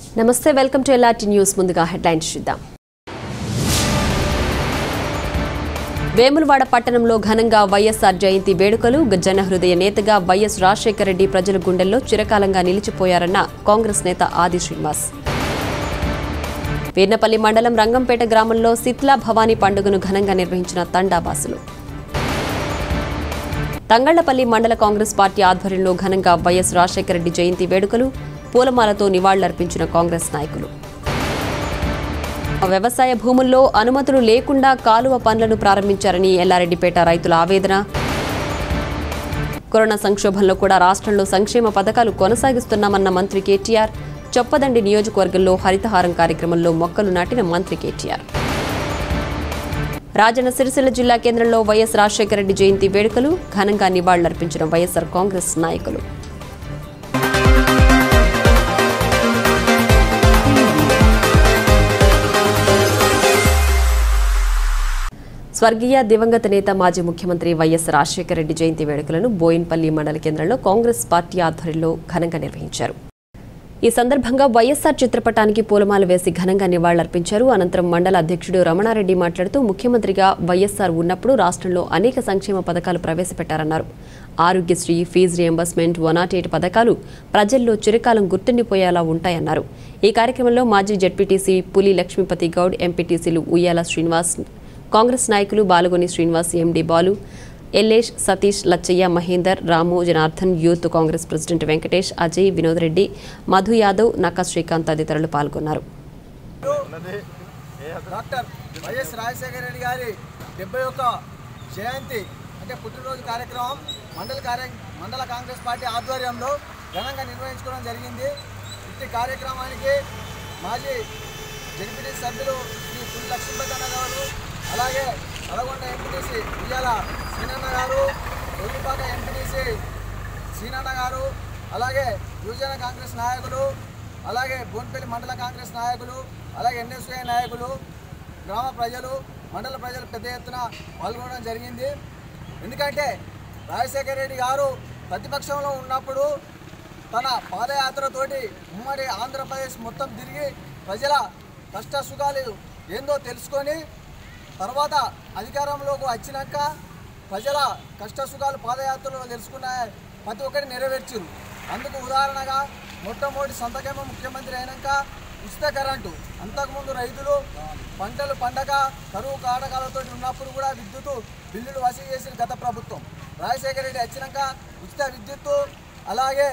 నమస్తే welcome to LRT news ముందుగా headlines చూద్దాం వేములవాడ పట్టణంలో ఘనంగా వైఎస్ఆర్ జయంతి వేడుకలు జన హృదయ నేతగా వైఎస్ రాజశేఖర రెడ్డి ప్రజల గుండెల్లో చిరకాలంగా నిలిచిపోయారన్న కాంగ్రెస్ నేత ఆది శ్రీనివాస్ వీర్నపల్లి మండలం రంగంపేట గ్రామంలో సిత్లా భవానీ పండుగను ఘనంగా నిర్వహించిన తండాబాసులు తంగళ్లపల్లి మండల కాంగ్రెస్ పార్టీ ఆధ్వర్యంలో ఘనంగా వైఎస్ రాజశేఖర రెడ్డి జయంతి వేడుకలు పూలమాలతో నివాళులర్పించిన కాంగ్రెస్ నాయకులు వ్యవసాయ భూముల్లో అనుమతులు లేకుండా కాలువ పనులను ప్రారంభించారని ఎల్లారెడ్డిపేట రైతుల ఆవేదన కరోనా సంక్షోభంలో కూడా రాష్ట్రంలో సంక్షేమ పథకాలు కొనసాగిస్తున్నామన్న మంత్రి కేటీఆర్ చొప్పదండి నియోజకవర్గంలో హరితహారం కార్యక్రమంలో మొక్కలు నాటిన మంత్రి కేటీఆర్ రాజన్న సిరిసిల్ల జిల్లా కేంద్రంలో వైఎస్ రాజశేఖర రెడ్డి జయంతి వేడుకలు ఘనంగా నివాళులర్పించిన వైఎస్ఆర్ కాంగ్రెస్ నాయకులు స్వర్గీయ దివంగత నేత మాజీ ముఖ్యమంత్రి వైఎస్ రాజశేఖర రెడ్డి జయంతి వేడుకలను బోయిన్పల్లి మండల కేంద్రంలో కాంగ్రెస్ పార్టీ ఆధ్వర్యంలో ఘనంగా నిర్వహించారు ఈ సందర్భంగా వైఎస్ఆర్ చిత్రపటానికి పూలమాల వేసి ఘనంగా నివాళులర్పించారు అనంతరం మండల అధ్యక్షుడు రమణారెడ్డి మాట్లాడుతూ ముఖ్యమంత్రిగా వైఎస్ఆర్ ఉన్నప్పుడు రాష్ట్రంలో అనేక సంక్షేమ పథకాలు ప్రవేశపెట్టారన్నారు Aarogyasri fee reimbursement one not eight పథకాలు ప్రజల్లో చిరకాలం గుర్తుండిపోయేలా ఉంటాయన్నారు ఈ కార్యక్రమంలో మాజీ జడ్పీటీసీ పులి లక్ష్మీపతి గౌడ్ ఎంపీటీసీలు ఉయ్యాల శ్రీనివాస్ కాంగ్రెస్ నాయకులు Baluguni Srinivas MD Balu Yellesh Satish Lachaiah Mahender Ramu Janardhan youth Congress president Venkatesh Ajay Vinod Reddy Madhu Yadav Nakka Srikanth తదితరులు పాల్గొన్నారు డాక్టర్ వైఎస్ రాజశేఖర రెడ్డి గారి డెబ్బై ఒక్క జయంతి అంటే పుట్టినరోజు కార్యక్రమం మండల కార్య మండల కాంగ్రెస్ పార్టీ ఆధ్వర్యంలో ఘనంగా నిర్వహించుకోవడం జరిగింది ఇట్టి కార్యక్రమానికి మాజీ జడ్పీటీ సభ్యులు శ్రీ పులి లక్ష్మీపతి గారు అలాగే నల్గొండ ఎంపీటీసీ ఉయ్యాల శ్రీనన్న గారు ఒల్లిపాక ఎంపీటీసీ శ్రీనన్న గారు అలాగే యువజన కాంగ్రెస్ నాయకులు అలాగే బోన్పల్లి మండల కాంగ్రెస్ నాయకులు అలాగే ఎన్ఎస్ఐ నాయకులు గ్రామ ప్రజలు మండల ప్రజలు పెద్ద ఎత్తున పాల్గొనడం జరిగింది ఎందుకంటే రాజశేఖర రెడ్డి గారు ప్రతిపక్షంలో ఉన్నప్పుడు తన పాదయాత్రతోటి ఉమ్మడి ఆంధ్రప్రదేశ్ మొత్తం తిరిగి ప్రజల కష్ట సుఖాలు ఏందో తెలుసుకొని తర్వాత అధికారంలోకి వచ్చినాక ప్రజల కష్ట సుఖాలు పాదయాత్రలో తెలుసుకున్న ప్రతి ఒక్కటి నెరవేర్చారు అందుకు ఉదాహరణగా మొట్టమొదటి సంతకేమో ముఖ్యమంత్రి అయినాక ఉచిత కరెంటు అంతకుముందు రైతులు పంటలు పండగ కరువు కాటకాలతో ఉన్నప్పుడు కూడా విద్యుత్ బిల్లులు వసూలు చేసిన గత ప్రభుత్వం రాజశేఖర రెడ్డి వచ్చినాక ఉచిత విద్యుత్తు అలాగే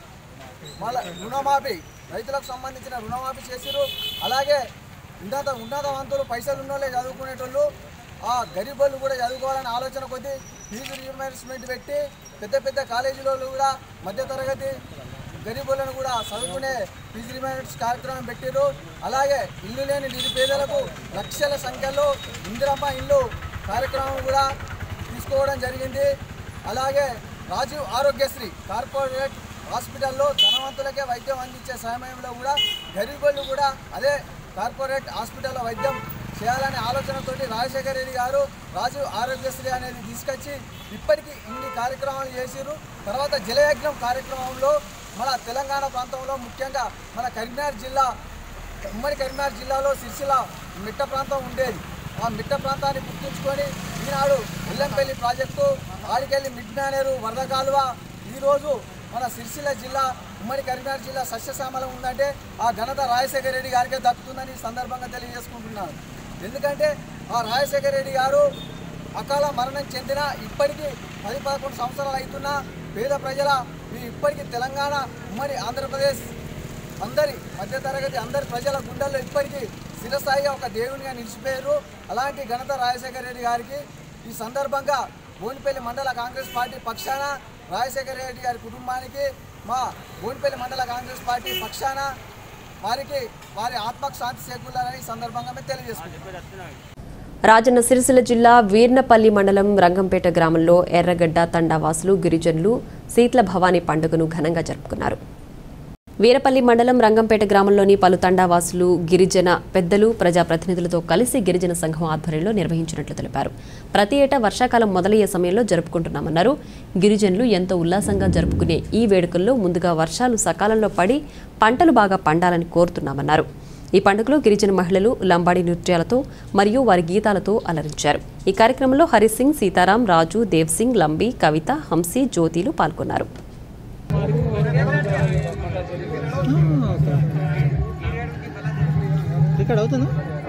మళ్ళా రుణమాఫీ రైతులకు సంబంధించిన రుణమాఫీ చేసిరు అలాగే ఉన్నత ఉన్నతవంతులు పైసలు ఉన్నోళ్ళే చదువుకునేటోళ్ళు ఆ గరీబోళ్ళు కూడా చదువుకోవాలనే ఆలోచన కొద్దీ ఫీజు రీఎంబర్స్మెంట్ పెట్టి పెద్ద పెద్ద కాలేజీలో కూడా మధ్యతరగతి గరీబులను కూడా చదువుకునే ఫీజు రీమెంట్స్ కార్యక్రమం పెట్టారు అలాగే ఇల్లు లేని నిరుపేదలకు లక్షల సంఖ్యలో ఇందిరమ్మ ఇల్లు కార్యక్రమం కూడా తీసుకోవడం జరిగింది అలాగే రాజీవ్ ఆరోగ్యశ్రీ కార్పొరేట్ హాస్పిటల్లో ధనవంతులకే వైద్యం అందించే సమయంలో కూడా గరీబులు కూడా అదే కార్పొరేట్ హాస్పిటల్లో వైద్యం చేయాలనే ఆలోచనతోటి రాజశేఖర రెడ్డి గారు రాజీవ్ ఆరోగ్యశ్రీ అనేది తీసుకొచ్చి ఇప్పటికీ ఇన్ని కార్యక్రమాలు చేసిరు తర్వాత జలయజ్ఞం కార్యక్రమంలో మన తెలంగాణ ప్రాంతంలో ముఖ్యంగా మన కరీంనగర్ జిల్లా ఉమ్మడి కరీంనగర్ జిల్లాలో సిరిసిల్ల మిట్ట ప్రాంతం ఉండేది ఆ మిట్ట ప్రాంతాన్ని గుర్తుంచుకొని ఈనాడు ఎల్లంపల్లి ప్రాజెక్టు ఆడికెళ్ళి మిడ్ మేనేరు వరద కాలువ ఈరోజు మన సిరిసిల్ల జిల్లా ఉమ్మడి కరీంనగర్ జిల్లా సస్యశ్యామలం ఉందంటే ఆ ఘనత రాజశేఖర రెడ్డి గారికే దక్కుతుందని ఈ సందర్భంగా తెలియజేసుకుంటున్నాను ఎందుకంటే ఆ రాజశేఖర రెడ్డి గారు అకాల మరణం చెందిన ఇప్పటికీ పది పదకొండు సంవత్సరాలు అవుతున్నా పేద ప్రజల ఈ ఇప్పటికీ తెలంగాణ ఉమ్మడి ఆంధ్రప్రదేశ్ అందరి మధ్యతరగతి అందరి ప్రజల గుండెల్లో ఇప్పటికీ స్థిరస్థాయిగా ఒక దేవునిగా నిలిచిపోయారు అలాంటి ఘనత రాజశేఖర రెడ్డి గారికి ఈ సందర్భంగా బోనిపల్లి మండల కాంగ్రెస్ పార్టీ పక్షాన రాజశేఖర రెడ్డి గారి కుటుంబానికి మా బోనిపల్లి మండల కాంగ్రెస్ పార్టీ పక్షాన వారికి వారి ఆత్మకు శాంతి చేకూరాలని ఈ సందర్భంగా మేము తెలియజేసుకుంటున్నాం రాజన్న సిరిసిల్ల జిల్లా వీర్నపల్లి మండలం రంగంపేట గ్రామంలో ఎర్రగడ్డ తండావాసులు గిరిజనులు శీతల భవానీ పండుగను ఘనంగా జరుపుకున్నారు వీరపల్లి మండలం రంగంపేట గ్రామంలోని పలు తండావాసులు గిరిజన పెద్దలు ప్రజాప్రతినిధులతో కలిసి గిరిజన సంఘం ఆధ్వర్యంలో నిర్వహించినట్లు తెలిపారు ప్రతి ఏటా వర్షాకాలం మొదలయ్యే సమయంలో జరుపుకుంటున్నామన్నారు గిరిజనులు ఎంతో ఉల్లాసంగా జరుపుకునే ఈ వేడుకల్లో ముందుగా వర్షాలు సకాలంలో పడి పంటలు బాగా పండాలని కోరుతున్నామన్నారు ఈ పండుగలో గిరిజన మహిళలు లంబాడి నృత్యాలతో మరియు వారి గీతాలతో అలరించారు ఈ కార్యక్రమంలో హరిసింగ్ సీతారాం రాజు దేవ్ సింగ్ లంబి కవిత హంసి జ్యోతిలు పాల్గొన్నారు ఇక్కడ అవుతుందా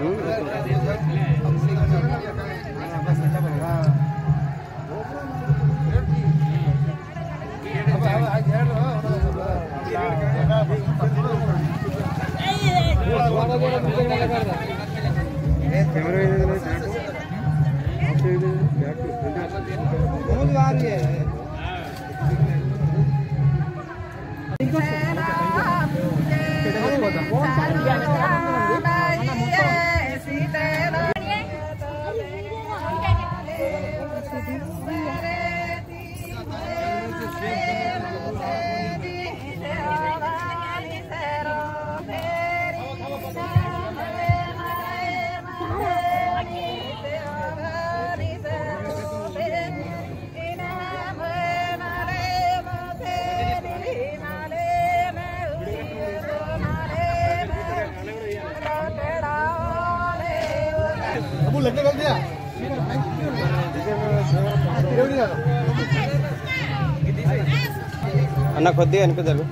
అన్న కొద్దిగా వెనక జరుగు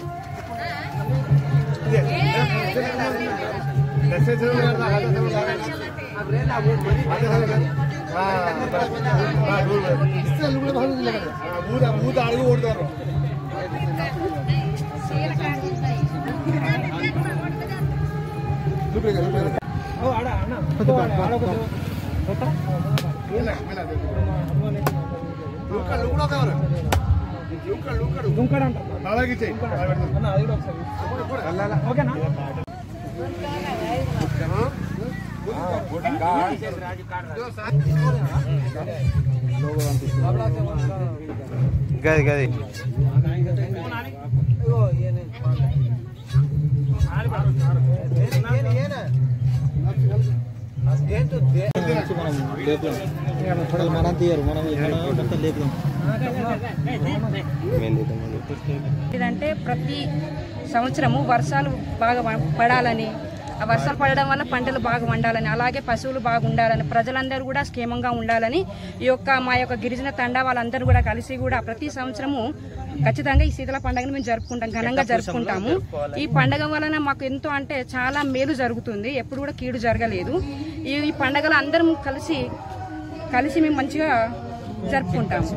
అడుగు కొడతారు గది గది మనం తీయరు మనం మొత్తం లేపుదాం ఏంటంటే ప్రతి సంవత్సరము వర్షాలు బాగా వ- పడాలని ఆ వర్షాలు పడడం వల్ల పంటలు బాగా వండాలని అలాగే పశువులు బాగా ఉండాలని ప్రజలందరూ కూడా క్షేమంగా ఉండాలని ఈ యొక్క మా యొక్క గిరిజన తండా వాళ్ళందరూ కూడా కలిసి కూడా ప్రతి సంవత్సరము ఖచ్చితంగా ఈ శీతల పండుగను మేము జరుపుకుంటాం ఘనంగా జరుపుకుంటాము ఈ పండగ వలన మాకు ఎంతో అంటే చాలా మేలు జరుగుతుంది ఎప్పుడు కూడా కీడు జరగలేదు ఈ ఈ పండగలు అందరం కలిసి కలిసి మేము మంచిగా జరుపుకుంటాము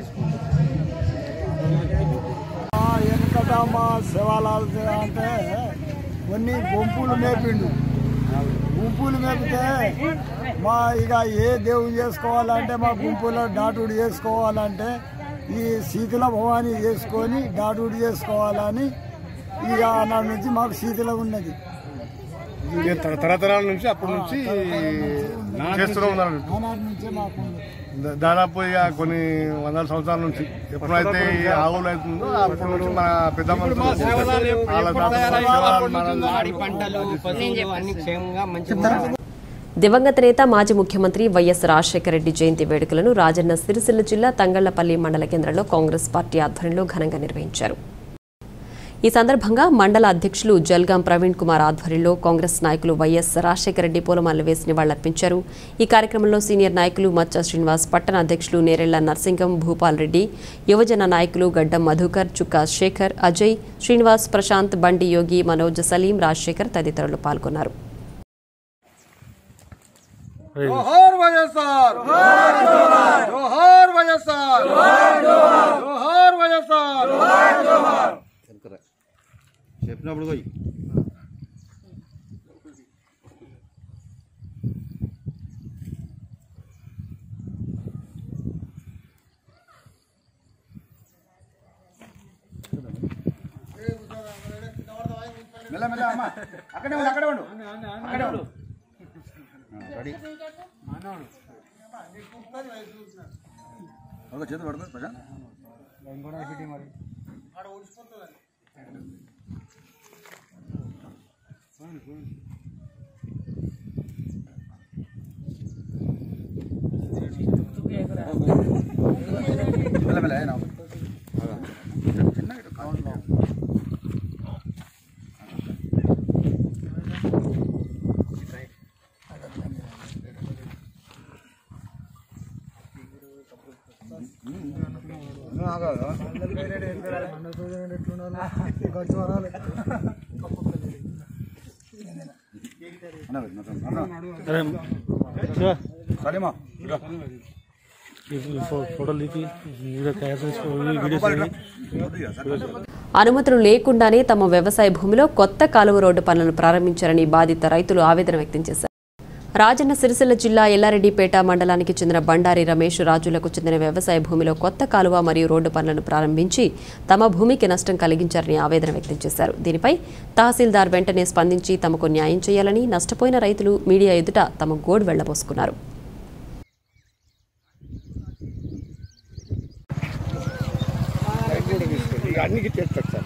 వెనకట మా శివాలాలు అంటే కొన్ని గుంపులు మేపిండు గుంపులు మేపితే మా ఇక ఏ దేవుడు చేసుకోవాలంటే మా గుంపులో డాటుడు చేసుకోవాలంటే ఈ శీతల భవాని చేసుకొని డాటుడు చేసుకోవాలని ఇక ఆనాటి నుంచి మాకు శీతల ఉన్నది తరతరాల నుంచి అప్పటి నుంచి చేస్తూనే ఉన్నారు ఆనాటి నుంచే మాకు ఉన్నది. దా- దాదాపు ఇక కొన్ని వందల సంవత్సరాల నుంచి ఎప్పుడైతే ఈ ఆవులు అవుతుందో అప్పటి నుంచి మన పెద్ద మనుషులు వాళ్ళ తాత మన- పంటలు పశువులు అన్ని క్షేమంగా మంచి దివంగత నేత మాజీ ముఖ్యమంత్రి వైఎస్ రాజశేఖర రెడ్డి జయంతి వేడుకలను రాజన్న సిరిసిల్ల జిల్లా తంగళ్లపల్లి మండల కేంద్రంలో కాంగ్రెస్ పార్టీ ఆధ్వర్యంలో ఘనంగా నిర్వహించారు ఈ సందర్భంగా మండల అధ్యక్షులు జల్గాం ప్రవీణ్ కుమార్ ఆధ్వర్యంలో కాంగ్రెస్ నాయకులు వైఎస్ రాజశేఖర రెడ్డి పూలమాలలు వేసి నివాళులర్పించారు ఈ కార్యక్రమంలో సీనియర్ నాయకులు మచ్చ శ్రీనివాస్ పట్టణ అధ్యక్షులు నేరెళ్ల నర్సింగం భూపాల్ రెడ్డి యువజన నాయకులు గడ్డం మధుకర్ చుక్కా శేఖర్ అజయ్ శ్రీనివాస్ ప్రశాంత్ బండి యోగి మనోజ్ సలీం రాజశేఖర్ తదితరులు పాల్గొన్నారు జోహార్ వైఎస్ఆర్ జోహార్ వైఎస్ఆర్ జోహార్ వైఎస్ఆర్ చెప్పినప్పుడు పోయి మెల్ల మెల్ల అమ్మ అక్కడే ఉండు అక్కడే ఉండు అక్కడే ఉండు రెడీ ఒక చేతులు పడుతుంది ప్రజా ఫోటోలు తీపి వీడియో తయారు వీడియోస్ అనుమతులు లేకుండానే తమ వ్యవసాయ భూమిలో కొత్త కాలువ రోడ్డు పనులను ప్రారంభించారని బాధిత రైతులు ఆవేదన వ్యక్తం చేశారు రాజన్న సిరిసిల్ల జిల్లా ఎల్లారెడ్డిపేట మండలానికి చెందిన బండారి రమేష్ రాజులకు చెందిన వ్యవసాయ భూమిలో కొత్త కాలువ మరియు రోడ్డు పనులను ప్రారంభించి తమ భూమికి నష్టం కలిగించారని ఆవేదన వ్యక్తం చేశారు దీనిపై తహసీల్దార్ వెంటనే స్పందించి తమకు న్యాయం చేయాలని నష్టపోయిన రైతులు మీడియా ఎదుట తమ గోడు వెళ్లబోసుకున్నారు అన్ని తెస్తారు సార్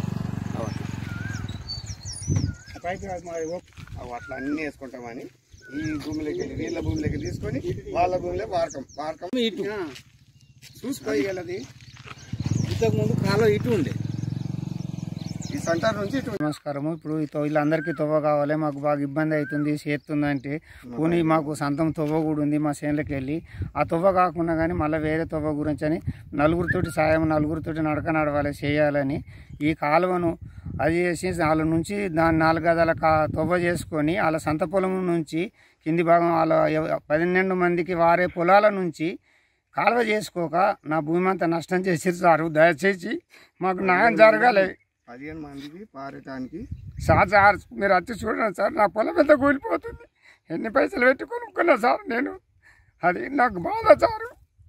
పైకి అది మరి ఓ- అవి అట్లా అన్ని వేసుకుంటామని ఈ భూమిలోకి వెళ్ళి వీళ్ళ భూమిలోకి తీసుకొని వాళ్ళ భూమిలో వారకం వారకం ఇటు చూసిపోయి వెళ్ళది ఇంతకు ముందు కాలం ఇటు ఉండే ఈ సెంటర్ నుంచి ఇటు నమస్కారము ఇప్పుడు ఈ తొ- వీళ్ళందరికీ తొవ్వ కావాలి మాకు బాగా ఇబ్బంది అవుతుంది చేస్తుందంటే పోనీ మాకు సొంతం తొవ్వ కూడా ఉంది మా చేనులకి వెళ్ళి ఆ తొవ్వ కాకుండా కానీ మళ్ళీ వేరే తొవ్వ గురించి అని నలుగురితోటి సాయం నలుగురితోటి నడక నడవాలి చేయాలని ఈ కాలువను అది చేసి వాళ్ళ నుంచి దాని నాలుగు గదాల కా తొవ్వ చేసుకొని వాళ్ళ సంత పొలం నుంచి కింది భాగం వాళ్ళ ఎవ- పన్నెండు మందికి వారే పొలాల నుంచి కాలువ చేసుకోక నా భూమి అంతా నష్టం చేసిర్రు దయచేసి మాకు న్యాయం జరగాలి పదిహేను మందికి పారటానికి సార్ సార్ మీరు వచ్చి చూడండి సార్ నా పొలం ఎంత కూలిపోతుంది ఎన్ని పైసలు పెట్టి కొనుక్కున్నా సార్ నేను అది నాకు బాధ సారు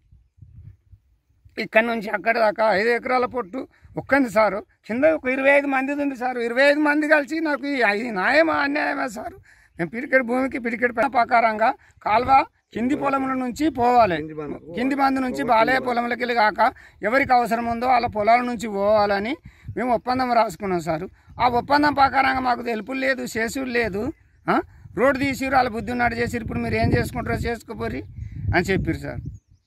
ఇక్కడ నుంచి అక్కడ దాకా ఐదు ఎకరాల పొట్టు ఒక్కంది సారు కింద ఒక ఇరవై ఐదు మందిది ఉంది సార్ ఇరవై ఐదు మంది కలిసి నాకు ఈ ఇది న్యాయమా అన్యాయమా సార్ మేము పిడికెడు భూమికి పిడికెడు పైన ప్రకారంగా కాల్వ కింది పొలముల నుంచి పోవాలి కింది బంధు నుంచి బాలయ్య పొలంలోకి వెళ్ళి కాక ఎవరికి అవసరం ఉందో వాళ్ళ పొలాల నుంచి పోవాలని మేము ఒప్పందం రాసుకున్నాం సార్ ఆ ఒప్పందం ప్రకారంగా మాకు తెలుపులు లేదు చేసుడు లేదు ఆ? రోడ్డు తీసిరు వాళ్ళ బుద్ధి ఉన్నాడు చేసిరు ఇప్పుడు మీరు ఏం చేసుకుంటారో చేసుకోపోరి అని చెప్పారు సార్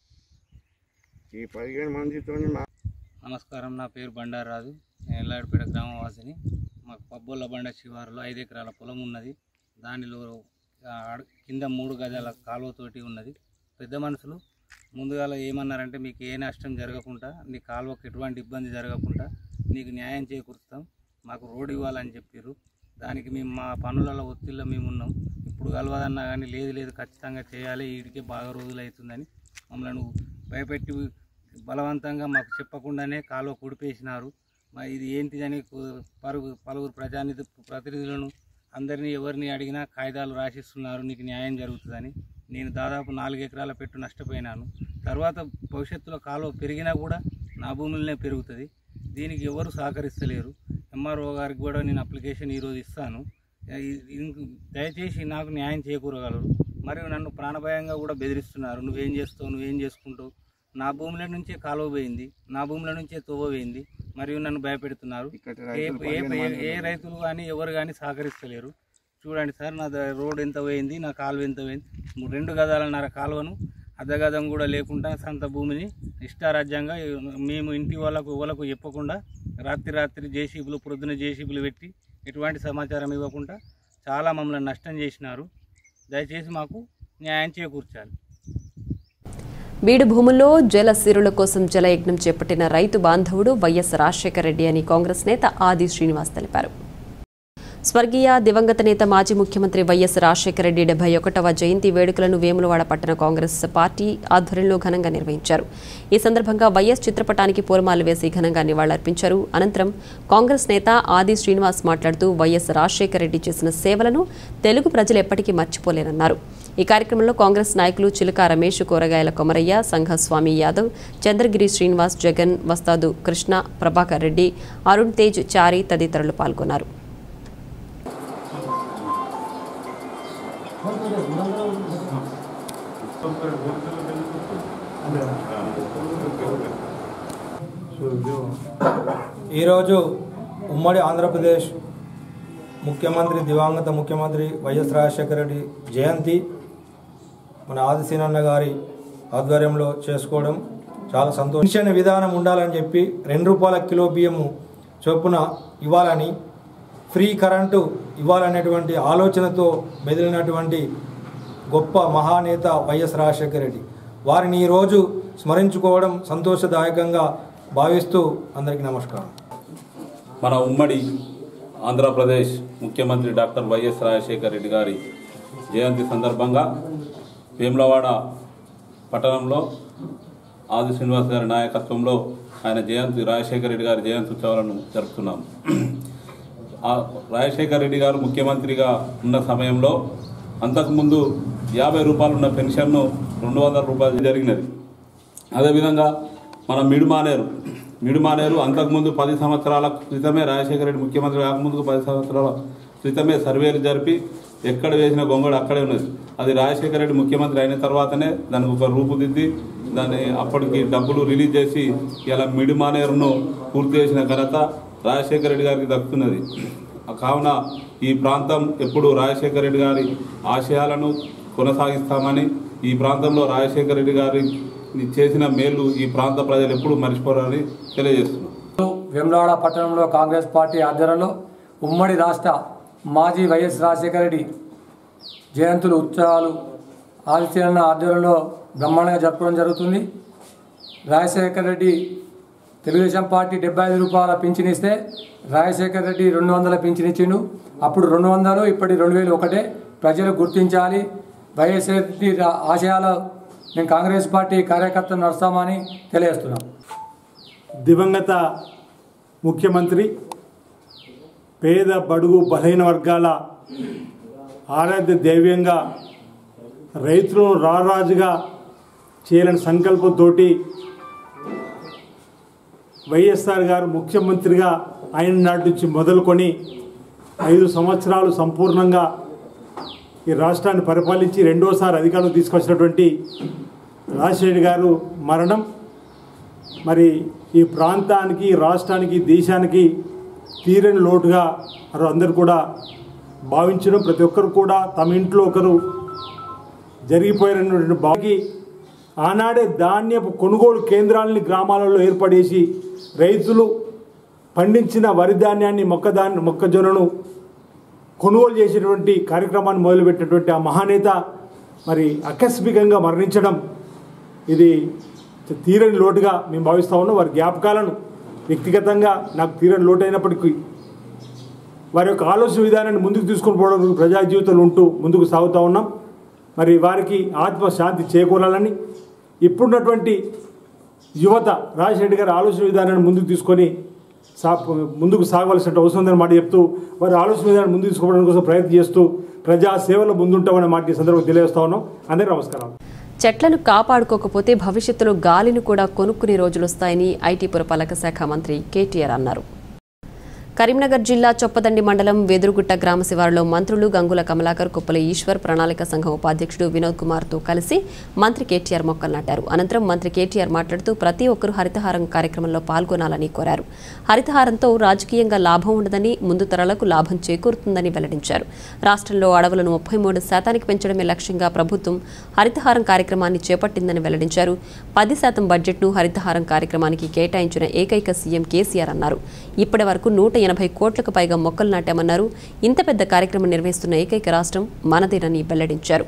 ఈ పదిహేను మందితో మా నమస్కారం నా పేరు బండారాజు నేను ఎల్లాడిపేట గ్రామవాసిని మాకు పబ్బోళ్ళ బండ శివారులో ఐదు ఎకరాల పొలం ఉన్నది దానిలో ఆ, అడ- కింద మూడు గజాల కాలువతోటి ఉన్నది పెద్ద మనుషులు ముందుగా ఏమన్నారంటే మీకు ఏ నష్టం జరగకుండా నీ కాలువకు ఎటువంటి ఇబ్బంది జరగకుండా నీకు న్యాయం చేకూరుస్తాం మాకు రోడ్ ఇవ్వాలని చెప్పారు దానికి మేము మా పనులలో ఒత్తిడిలో మేము ఉన్నాం ఇప్పుడు కలవదన్నా కానీ లేదు లేదు ఖచ్చితంగా చేయాలి వీడికే బాగా రోజులు అవుతుందని మమ్మల్ని భయపెట్టి బలవంతంగా మాకు చెప్పకుండానే కాలువ కుడిపేసినారు మరి ఇది ఏంటిదని కు- పరుగు పలువురు ప్రజానిధి ప్రతినిధులను అందరినీ ఎవరిని అడిగినా కాగితాలు రాసిస్తున్నారు నీకు న్యాయం జరుగుతుందని నేను దాదాపు నాలుగు ఎకరాల పెట్టు నష్టపోయినాను తర్వాత భవిష్యత్తులో కాలువ పెరిగినా కూడా నా భూములనే పెరుగుతుంది దీనికి ఎవరు సహకరిస్తలేరు ఎంఆర్ఓ గారికి కూడా నేను అప్లికేషన్ ఈరోజు ఇస్తాను ఇ- ఇంక దయచేసి నాకు న్యాయం చేకూరగలరు మరియు నన్ను ప్రాణభయంగా కూడా బెదిరిస్తున్నారు నువ్వేం చేస్తావు నువ్వేం చేసుకుంటావు నా భూముల నుంచే కాలువ పోయింది నా భూముల నుంచే తోవ పోయింది మరియు నన్ను భయపెడుతున్నారు ఇక్కడ ఏ రైతులు ఏ- పదిహేను ఏ- మంది ఏ రైతులు కానీ ఎవరు కానీ సహకరిస్తలేరు చూడండి సార్ నా ద- రోడ్ ఎంత పోయింది నా కాలువ ఎంత పోయింది ము- రెండు గదాలన్నర కాలువను అర్ధగదం కూడా లేకుండా సంత భూమిని ఇష్టారాజ్యంగా మేము ఇంటి వాళ్ళకు వాళ్ళకు చెప్పకుండా రాత్రి రాత్రి జేసీబీలు ప్రొద్దున జేసీబీలు పెట్టి ఎటువంటి సమాచారం ఇవ్వకుండా చాలా మమ్మల్ని నష్టం చేసినారు దయచేసి మాకు న్యాయం చేకూర్చాలి బీడు భూముల్లో జల సిరుల కోసం జలయజ్ఞం చేపట్టిన రైతు బాంధవుడు వైఎస్ రాజశేఖర రెడ్డి అని కాంగ్రెస్ నేత ఆది శ్రీనివాస్ తెలిపారు స్వర్గీయ దివంగత నేత మాజీ ముఖ్యమంత్రి వైఎస్ రాజశేఖర రెడ్డి డెబ్బై ఒకటవ జయంతి వేడుకలను వేములవాడ పట్టణ కాంగ్రెస్ పార్టీ ఆధ్వర్యంలో ఘనంగా నిర్వహించారు ఈ సందర్భంగా వైఎస్ చిత్రపటానికి పూలమాలు వేసి ఘనంగా నివాళులర్పించారు అనంతరం కాంగ్రెస్ నేత ఆది శ్రీనివాస్ మాట్లాడుతూ వైఎస్ రాజశేఖర రెడ్డి చేసిన సేవలను తెలుగు ప్రజలు ఎప్పటికీ మర్చిపోలేరన్నారు ఈ కార్యక్రమంలో కాంగ్రెస్ నాయకులు చిలుక రమేష్ కూరగాయల కొమరయ్య సంఘస్వామి యాదవ్ చంద్రగిరి శ్రీనివాస్ జగన్ వస్తాదు కృష్ణ ప్రభాకర్ రెడ్డి అరుణ్ తేజ్ చారి తదితరులు పాల్గొన్నారు ఈరోజు ఉమ్మడి ఆంధ్రప్రదేశ్ ముఖ్యమంత్రి దివంగత ముఖ్యమంత్రి వైఎస్ రాజశేఖర రెడ్డి జయంతి మన ఆదిశీనన్న గారి ఆధ్వర్యంలో చేసుకోవడం చాలా సంతోషించిన విధానం ఉండాలని చెప్పి రెండు రూపాయల కిలో బియ్యము చొప్పున ఇవ్వాలని ఫ్రీ కరెంటు ఇవ్వాలనేటువంటి ఆలోచనతో బెదిలినటువంటి గొప్ప మహానేత వైఎస్ రాజశేఖర రెడ్డి వారిని ఈరోజు స్మరించుకోవడం సంతోషదాయకంగా భావిస్తూ అందరికీ నమస్కారం మన ఉమ్మడి ఆంధ్రప్రదేశ్ ముఖ్యమంత్రి డాక్టర్ వైఎస్ రాజశేఖర రెడ్డి గారి జయంతి సందర్భంగా వేములవాడ పట్టణంలో ఆది శ్రీనివాస్ గారి నాయకత్వంలో ఆయన జయంతి రాజశేఖర రెడ్డి గారి జయంతి ఉత్సవాలను జరుపుతున్నాం ఆ రాజశేఖర రెడ్డి గారు ముఖ్యమంత్రిగా ఉన్న సమయంలో అంతకుముందు యాభై రూపాయలు ఉన్న పెన్షన్ను రెండు వందల రూపాయలు జరిగినది అదేవిధంగా మన మిడుమానేరు మిడుమానేరు అంతకుముందు పది సంవత్సరాల క్రితమే రాజశేఖర రెడ్డి ముఖ్యమంత్రి కాకముందుకు పది సంవత్సరాల క్రితమే సర్వేలు జరిపి ఎక్కడ వేసిన గొంగడు అక్కడే ఉన్నది అది రాజశేఖర రెడ్డి ముఖ్యమంత్రి అయిన తర్వాతనే దానికి ఒక రూపుదిద్ది దాన్ని అప్పటికి డబ్బులు రిలీజ్ చేసి ఇలా మిడిమానేరును పూర్తి చేసిన ఘనత రాజశేఖర రెడ్డి గారికి దక్కుతున్నది కావున ఈ ప్రాంతం ఎప్పుడు రాజశేఖర రెడ్డి గారి ఆశయాలను కొనసాగిస్తామని ఈ ప్రాంతంలో రాజశేఖర రెడ్డి గారి చేసిన మేలు ఈ ప్రాంత ప్రజలు ఎప్పుడు మర్చిపోరని తెలియజేస్తున్నాం వెమ్లాడ పట్టణంలో కాంగ్రెస్ పార్టీ ఆధ్వర్యంలో ఉమ్మడి రాష్ట్ర మాజీ వైఎస్ రాజశేఖర రెడ్డి జయంతులు ఉత్సవాలు ఆదిత్యన్న ఆధ్వర్యంలో బ్రహ్మాండంగా జరుపుకోవడం జరుగుతుంది రాజశేఖర రెడ్డి తెలుగుదేశం పార్టీ డెబ్బై ఐదు రూపాయల పింఛన్ ఇస్తే రాజశేఖర రెడ్డి రెండు వందల పింఛన్ ఇచ్చిండు అప్పుడు రెండు వందలు ఇప్పటి రెండు వేలు ఒకటే ప్రజలు గుర్తించాలి వైఎస్ రెడ్డి రా- ఆశయాల మేము కాంగ్రెస్ పార్టీ కార్యకర్తలు నడుస్తామని తెలియజేస్తున్నాం దివంగత ముఖ్యమంత్రి పేద బడుగు బలహీన వర్గాల ఆరాధ్య దైవ్యంగా రైతులను రారాజుగా చేయాలని సంకల్పంతో వైఎస్ఆర్ గారు ముఖ్యమంత్రిగా ఆయన నాటి నుంచి మొదలుకొని ఐదు సంవత్సరాలు సంపూర్ణంగా ఈ రాష్ట్రాన్ని పరిపాలించి రెండోసారి అధికారంలో తీసుకొచ్చినటువంటి రాజశేఖర్ గారు మరణం మరి ఈ ప్రాంతానికి ఈ రాష్ట్రానికి దేశానికి తీరని లోటుగా వారు అందరూ కూడా భావించడం ప్రతి ఒక్కరు కూడా తమ ఇంట్లో ఒకరు జరిగిపోయినటువంటి బాకి ఆనాడే ధాన్యపు కొనుగోలు కేంద్రాలని గ్రామాలలో ఏర్పడేసి రైతులు పండించిన వరి ధాన్యాన్ని మొక్కదాన్ని మొక్కజొన్నను కొనుగోలు చేసేటువంటి కార్యక్రమాన్ని మొదలుపెట్టినటువంటి ఆ మహానేత మరి ఆకస్మికంగా మరణించడం ఇది తీరని లోటుగా మేము భావిస్తూ ఉన్నాం వారి జ్ఞాపకాలను వ్యక్తిగతంగా నాకు తీరని లోటు అయినప్పటికీ వారి యొక్క ఆలోచన విధానాన్ని ముందుకు తీసుకొని పోవడం ప్రజా జీవితంలో ఉంటూ ముందుకు సాగుతూ ఉన్నాం మరి వారికి ఆత్మశాంతి చేకూరాలని ఇప్పుడున్నటువంటి యువత రాజశేఖర్ గారి ఆలోచన విధానాన్ని ముందుకు తీసుకొని సా ముందుకు సాగవలసిన అవసరం ఉందని మాట చెప్తూ వారి ఆలోచన విధానాన్ని ముందుకు తీసుకోవడం కోసం ప్రయత్నం చేస్తూ ప్రజా సేవలో ముందుంటామనే మాట ఈ సందర్భంగా తెలియజేస్తా ఉన్నాం అందరికీ నమస్కారం చెట్లను కాపాడుకోకపోతే భవిష్యత్తులో గాలిని కూడా కొనుక్కునే రోజులొస్తాయని ఐటీ పురపాలక శాఖ మంత్రి కేటీఆర్ అన్నారు కరీంనగర్ జిల్లా చొప్పదండి మండలం వెదురుగుట్ట గ్రామ శివారులో మంత్రులు గంగుల కమలాకర్ కుప్పల ఈశ్వర్ ప్రణాళిక సంఘం ఉపాధ్యక్షుడు వినోద్ కుమార్తో కలిసి మంత్రి కేటీఆర్ మొక్కలు నాటారు అనంతరం మంత్రి కేటీఆర్ మాట్లాడుతూ ప్రతి ఒక్కరూ హరితహారం కార్యక్రమంలో పాల్గొనాలని కోరారు హరితహారంతో రాజకీయంగా లాభం ఉండదని ముందు తరాలకు లాభం చేకూరుతుందని వెల్లడించారు రాష్ట్రంలో అడవులను ముప్పై మూడు శాతానికి పెంచడమే లక్ష్యంగా ప్రభుత్వం హరితహారం కార్యక్రమాన్ని చేపట్టిందని వెల్లడించారు పది శాతం బడ్జెట్ను హరితహారం కార్యక్రమానికి కేటాయించిన ఏకైక సీఎం కేసీఆర్ అన్నారు ఇప్పటి వరకు నూట ఎనభై కోట్లకు పైగా మొక్కలు నాటామన్నారు ఇంత పెద్ద కార్యక్రమం నిర్వహిస్తున్న ఏకైక రాష్ట్రం మనదేనని వెల్లడించారు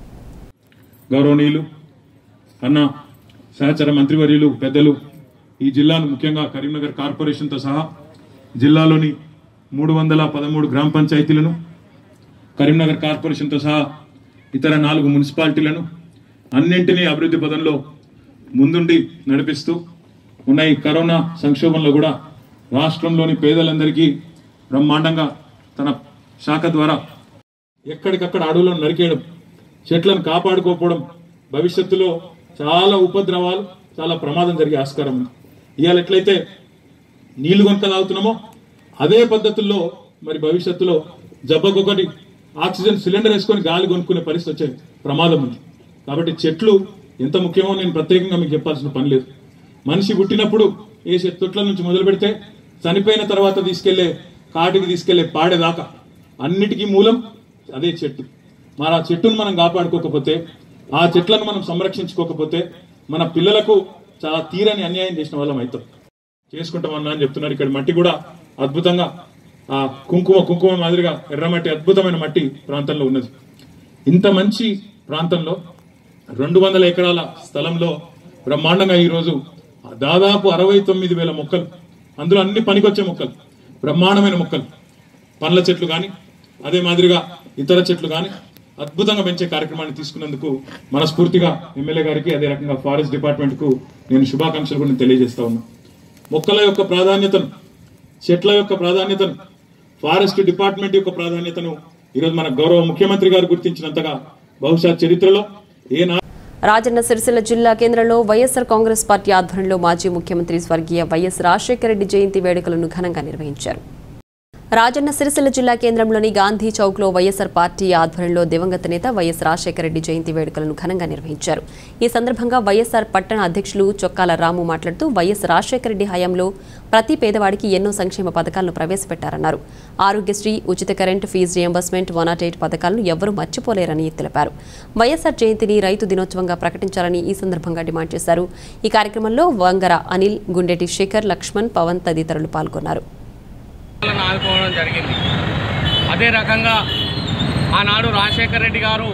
గౌరవనీయులు అన్న సహచర మంత్రివర్యులు పెద్దలు ఈ జిల్లాను ముఖ్యంగా కరీంనగర్ కార్పొరేషన్తో సహా జిల్లాలోని మూడు వందల పదమూడు గ్రామ పంచాయతీలను కరీంనగర్ కార్పొరేషన్తో సహా ఇతర నాలుగు మున్సిపాలిటీలను అన్నింటినీ అభివృద్ధి పదంలో ముందుండి నడిపిస్తూ ఉన్న ఈ కరోనా సంక్షోభంలో కూడా రాష్ట్రంలోని పేదలందరికీ బ్రహ్మాండంగా తన శాఖ ద్వారా ఎక్కడికక్కడ అడవులను నరికేయడం చెట్లను కాపాడుకోకపోవడం భవిష్యత్తులో చాలా ఉపద్రవాలు చాలా ప్రమాదం జరిగే ఆస్కారం ఉంది ఇవాళ ఎట్లయితే నీళ్లు కొనుక తాగుతున్నామో అదే పద్ధతుల్లో మరి భవిష్యత్తులో జబ్బకొకటి ఆక్సిజన్ సిలిండర్ వేసుకొని గాలి కొనుక్కునే పరిస్థితి వచ్చే ప్రమాదం ఉంది కాబట్టి చెట్లు ఎంత ముఖ్యమో నేను ప్రత్యేకంగా మీకు చెప్పాల్సిన పని లేదు మనిషి పుట్టినప్పుడు ఏ తొట్ల నుంచి మొదలు పెడితే చనిపోయిన తర్వాత తీసుకెళ్లే కాటికి తీసుకెళ్లే పాడేదాకా అన్నిటికీ మూలం అదే చెట్టు మరి ఆ చెట్టును మనం కాపాడుకోకపోతే ఆ చెట్లను మనం సంరక్షించుకోకపోతే మన పిల్లలకు చాలా తీరని అన్యాయం చేసిన వాళ్ళం అవుతాం చేసుకుంటామన్నా అని చెప్తున్నారు ఇక్కడ మట్టి కూడా అద్భుతంగా ఆ కుంకుమ కుంకుమ మాదిరిగా ఎర్రమట్టి అద్భుతమైన మట్టి ప్రాంతంలో ఉన్నది ఇంత మంచి ప్రాంతంలో రెండు వందల ఎకరాల స్థలంలో బ్రహ్మాండంగా ఈరోజు దాదాపు అరవై తొమ్మిది వేల మొక్కలు అందులో అన్ని పనికొచ్చే మొక్కలు బ్రహ్మాండమైన మొక్కలు పండ్ల చెట్లు కానీ అదే మాదిరిగా ఇతర చెట్లు కానీ అద్భుతంగా పెంచే కార్యక్రమాన్ని తీసుకున్నందుకు మనస్ఫూర్తిగా ఎమ్మెల్యే గారికి అదే రకంగా ఫారెస్ట్ డిపార్ట్మెంట్ కు నేను శుభాకాంక్షలు కూడా తెలియజేస్తా ఉన్నా మొక్కల యొక్క ప్రాధాన్యతను చెట్ల యొక్క ప్రాధాన్యతను ఫారెస్ట్ డిపార్ట్మెంట్ యొక్క ప్రాధాన్యతను ఈరోజు మన గౌరవ ముఖ్యమంత్రి గారు గుర్తించినంతగా బహుశా చరిత్రలో ఏ నా రాజన్న సిరిసిల్ల జిల్లా కేంద్రంలో వైఎస్సార్ కాంగ్రెస్ పార్టీ ఆధ్వర్యంలో మాజీ ముఖ్యమంత్రి స్వర్గీయ వైఎస్ రాజశేఖర రెడ్డి జయంతి వేడుకలను ఘనంగా నిర్వహించారు రాజన్న సిరిసిల్ల జిల్లా కేంద్రంలోని గాంధీ చౌక్ లో వైఎస్సార్ పార్టీ ఆధ్వర్యంలో దివంగత నేత వైఎస్ రాజశేఖర రెడ్డి జయంతి వేడుకలను ఘనంగా నిర్వహించారు ఈ సందర్భంగా వైఎస్సార్ పట్టణ అధ్యక్షులు చొక్కాల రాము మాట్లాడుతూ వైఎస్ రాజశేఖర రెడ్డి హయాంలో ప్రతి పేదవాడికి ఎన్నో సంక్షేమ పథకాలను ప్రవేశపెట్టారన్నారు ఆరోగ్యశ్రీ ఉచిత current fee reimbursement one not eight పథకాలను ఎవ్వరూ మర్చిపోలేరని తెలిపారు వైఎస్సార్ జయంతిని రైతు దినోత్సవంగా ప్రకటించాలని ఈ సందర్భంగా డిమాండ్ చేశారు ఈ కార్యక్రమంలో వంగర అనిల్ గుండెటి శేఖర్ లక్ష్మణ్ పవన్ తదితరులు పాల్గొన్నారు వాళ్ళని ఆదుకోవడం జరిగింది అదే రకంగా ఆనాడు రాజశేఖర రెడ్డి గారు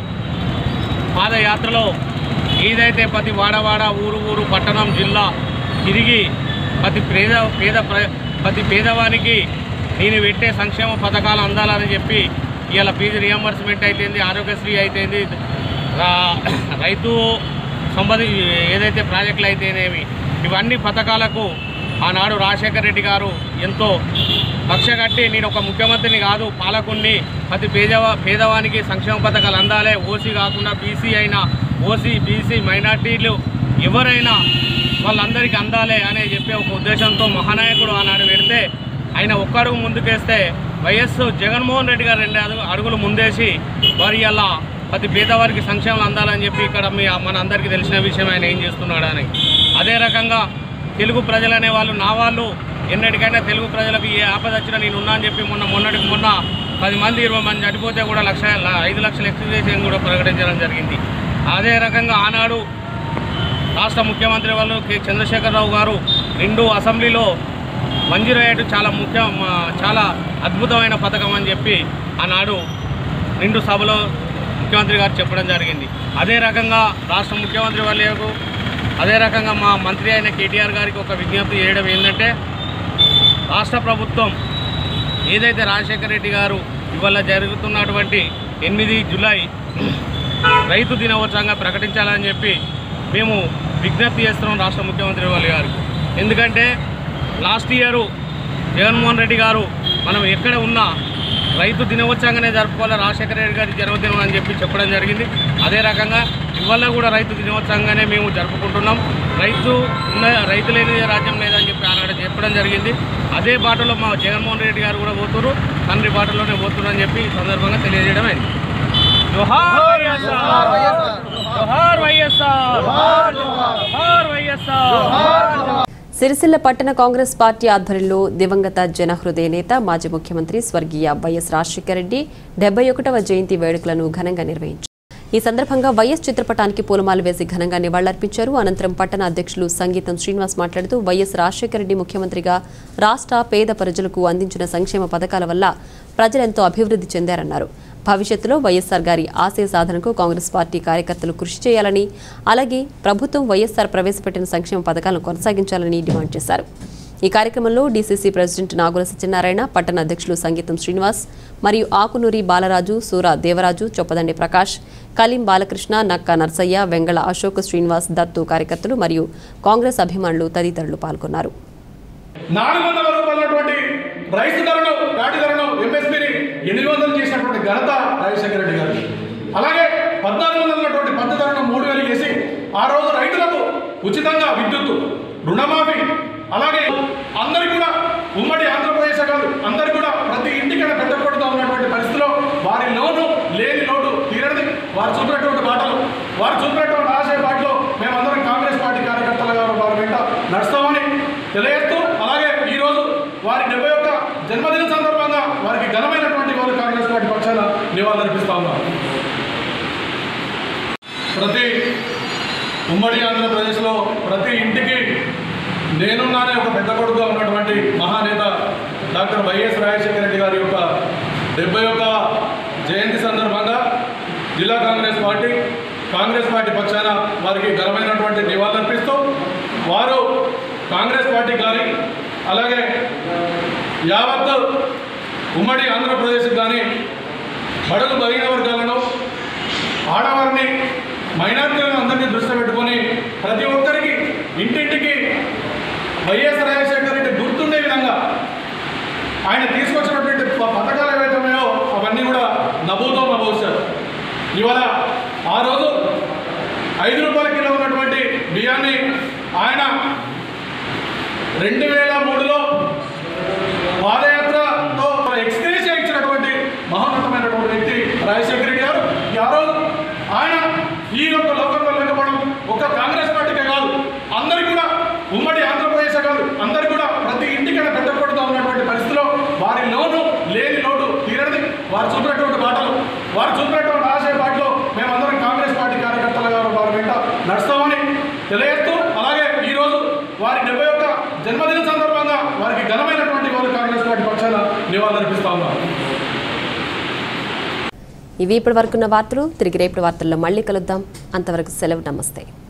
పాదయాత్రలో ఏదైతే ప్రతి వాడవాడ ఊరు ఊరు పట్టణం జిల్లా తిరిగి ప్రతి పేద పేద ప్ర- ప్రతి పేదవానికి నేను పెట్టే సంక్షేమ పథకాలు అందాలని చెప్పి ఇవాళ ఫీజు రియంబర్స్మెంట్ అయితేంది ఆరోగ్యశ్రీ అయితేంది రా- రైతు సంబంధి ఏదైతే ప్రాజెక్టులు అయితేనేమి ఇవన్నీ పథకాలకు ఆనాడు రాజశేఖర రెడ్డి గారు ఎంతో లక్ష్య కట్టి నేను ఒక ముఖ్యమంత్రిని కాదు పాలకుణ్ణి ప్రతి పేదవా పేదవానికి సంక్షేమ పథకాలు అందాలే ఓసీ కాకుండా బీసీ అయినా ఓసీ బీసీ మైనార్టీలు ఎవరైనా వాళ్ళందరికీ అందాలే అనే చెప్పే ఒక ఉద్దేశంతో మహానాయకుడు ఆనాడు పెడితే ఆయన ఒక్క అడుగు ముందుకేస్తే వైఎస్ జగన్మోహన్ రెడ్డి గారు రెండు అడుగు అడుగులు ముందేసి వారి అలా ప్రతి పేదవారికి సంక్షేమం అందాలని చెప్పి ఇక్కడ మీ మన అందరికీ తెలిసిన విషయం ఆయన ఏం చేస్తున్నాడు అని అదే రకంగా తెలుగు ప్రజలు అనే వాళ్ళు నా వాళ్ళు ఎన్నటికైనా తెలుగు ప్రజలకు ఏ ఆపద వచ్చినా నేను ఉన్నా అని చెప్పి మొన్న మొన్నటికి మొన్న పది మంది ఇరవై మంది చనిపోతే కూడా లక్ష ల- ఐదు లక్షల ఎక్స్గ్రేషన్ కూడా ప్రకటించడం జరిగింది అదే రకంగా ఆనాడు రాష్ట్ర ముఖ్యమంత్రి వాళ్ళు కె చంద్రశేఖరరావు గారు రెండు అసెంబ్లీలో మంజూరు అయ్యేట్టు చాలా ముఖ్య మా- చాలా అద్భుతమైన పథకం అని చెప్పి ఆనాడు నిండు సభలో ముఖ్యమంత్రి గారు చెప్పడం జరిగింది అదే రకంగా రాష్ట్ర ముఖ్యమంత్రి వాళ్ళకు అదే రకంగా మా మంత్రి అయిన కేటీఆర్ గారికి ఒక విజ్ఞప్తి చేయడం ఏంటంటే రాష్ట్ర ప్రభుత్వం ఏదైతే రాజశేఖర రెడ్డి గారు ఇవాళ జరుగుతున్నటువంటి ఎనిమిది జూలై రైతు దినోత్సవంగా ప్రకటించాలని చెప్పి మేము విజ్ఞప్తి చేస్తున్నాం రాష్ట్ర ముఖ్యమంత్రి వాళ్ళ గారికి ఎందుకంటే లాస్ట్ ఇయర్ జగన్మోహన్ రెడ్డి గారు మనం ఎక్కడ ఉన్నా రైతు దినోత్సవంగానే జరుపుకోవాలి రాజశేఖర రెడ్డి గారి జన్మదినం అని చెప్పి చెప్పడం జరిగింది అదే రకంగా ఇవాళ కూడా రైతు దినోత్సవంగానే మేము జరుపుకుంటున్నాం రైతు ఉన్న రైతు లేని రాజ్యం లేదని చెప్పి ఆనాడు చెప్పడం జరిగింది అదే బాటలో మా జగన్మోహన్ రెడ్డి గారు కూడా పోతున్నారు తండ్రి బాటలోనే పోతున్నారు అని చెప్పి ఈ సందర్భంగా తెలియజేయడం అయింది జోహార్ వైఎస్ఆర్ జోహార్ వైఎస్ఆర్ జోహార్ వైఎస్ఆర్ సిరిసిల్ల పట్టణ కాంగ్రెస్ పార్టీ ఆధ్వర్యంలో దివంగత జనహృదయ నేత మాజీ ముఖ్యమంత్రి స్వర్గీయ వైఎస్ రాజశేఖర రెడ్డి డెబ్బై ఒకటవ జయంతి వేడుకలను ఘనంగా నిర్వహించారు ఈ సందర్భంగా వైఎస్ చిత్రపటానికి పూలమాల వేసి ఘనంగా నివాళులర్పించారు అనంతరం పట్టణ అధ్యక్షులు సంగీతం శ్రీనివాస్ మాట్లాడుతూ వైఎస్ రాజశేఖర రెడ్డి ముఖ్యమంత్రిగా రాష్ట్ర పేద ప్రజలకు అందించిన సంక్షేమ పథకాల వల్ల ప్రజలెంతో అభివృద్ధి చెందారన్నారు భవిష్యత్తులో వైఎస్ఆర్ గారి ఆశయ సాధనకు కాంగ్రెస్ పార్టీ కార్యకర్తలు కృషి చేయాలని అలాగే ప్రభుత్వం వైఎస్ఆర్ ప్రవేశపెట్టిన సంక్షేమ పథకాలను కొనసాగించాలని డిమాండ్ చేశారు ఈ కార్యక్రమంలో డీసీసీ ప్రెసిడెంట్ నాగుల సత్యనారాయణ పట్టణ అధ్యక్షులు సంగీతం శ్రీనివాస్ మరియు ఆకునూరి బాలరాజు సూర దేవరాజు చొప్పదండి ప్రకాష్ కలీం బాలకృష్ణ నక్క నర్సయ్య వెంగళ అశోక్ శ్రీనివాస్ దత్తు కార్యకర్తలు మరియు కాంగ్రెస్ అభిమానులు తదితరులు పాల్గొన్నారు నాలుగు వందల రూపాయలటువంటి రైతు ధరను ప్యాటి ధరను ఎంఎస్పీని ఎనిమిది వందలు చేసినటువంటి ఘనత రాజశేఖర రెడ్డి గారు అలాగే పద్నాలుగు వందల ఉన్నటువంటి పద్దు ధరను మూడు వేలు చేసి ఆ రోజు రైతులకు ఉచితంగా విద్యుత్తు రుణమాఫీ అలాగే అందరు కూడా ఉమ్మడి ఆంధ్రప్రదేశ్ కాదు అందరు కూడా ప్రతి ఇంటికైనా పెద్ద కొడుతూ ఉన్నటువంటి పరిస్థితిలో వారి లోను లేని లోటు తీరనిది వారు చూపినటువంటి బాటలు వారు చూపినటువంటి ఆశయ బాటలో మేమందరం కాంగ్రెస్ పార్టీ కార్యకర్తలుగా వారి వెంట నడుస్తామని తెలియజేస్తూ అలాగే ఈరోజు వారి డెబ్బై ఒక్క జన్మదిన సందర్భంగా వారికి ఘనమైనటువంటి వారు కాంగ్రెస్ పార్టీ నివాళులర్పిస్తా ఉన్నాం ప్రతి ఉమ్మడి ఆంధ్రప్రదేశ్లో ప్రతి ఇంటికి నేనున్నానే ఒక పెద్ద కొడుకుగా ఉన్నటువంటి మహానేత డాక్టర్ వైఎస్ రాజశేఖర రెడ్డి గారి యొక్క డెబ్బై ఒక జయంతి సందర్భంగా జిల్లా కాంగ్రెస్ పార్టీ కాంగ్రెస్ పార్టీ పక్షాన వారికి ఘనమైనటువంటి నివాళులర్పిస్తూ వారు కాంగ్రెస్ పార్టీ కానీ అలాగే యావత్ ఉమ్మడి ఆంధ్రప్రదేశ్ కానీ బడుగు బలహీన వర్గాలను ఆడవారిని మైనార్టీలను అందరినీ దృష్టి పెట్టుకొని ప్రతి ఒక్కరికి ఇంటింటికి వైఎస్ రాజశేఖర రెడ్డి గుర్తుండే విధంగా ఆయన తీసుకొచ్చినటువంటి ప- పథకాలు ఏవైతే ఉన్నాయో అవన్నీ కూడా నభూతో నభవిస్తారు ఇవాళ ఆ రోజు ఐదు రూపాయల కిలో ఉన్నటువంటి బియ్యాన్ని ఆయన రెండు వేల మూడులో పాదయాత్రతో ఎక్స్గ్రేస్ ఇచ్చినటువంటి మహోన్నతమైనటువంటి వ్యక్తి రాజశేఖర రెడ్డి గారు ఈ ఆ రోజు ఆయన ఈ యొక్క లోకంలో లేకపోవడం ఒక్క కాంగ్రెస్ పార్టీకే కాదు అందరికీ కూడా ఉమ్మడి ఆంధ్రప్రదేశ్ కాదు అందరికీ కూడా ప్రతి ఇంటికైనా పెట్టకూడదు ఉన్నటువంటి పరిస్థితిలో వారి లోను లేని లోటు తీరనిది వారు చూపినటువంటి బాటలు వారు చూపినటువంటి ఆశయ బాటలో మేమందరం కాంగ్రెస్ పార్టీ కార్యకర్తలుగా వారి వెంట నడుస్తామని తెలియజేస్తూ అలాగే ఈ రోజు వారి డెబ్బై ఒక్క జన్మదిన సందర్భంగా వారికి ఘనమైనటువంటి వారు కాంగ్రెస్ పార్టీ పక్షాన నివాళులర్పిస్తా ఉన్నారు ఇవి ఇప్పటి వరకున్న వార్తలు తిరిగి రేపటి వార్తల్లో మళ్ళీ కలుద్దాం అంతవరకు సెలవు నమస్తే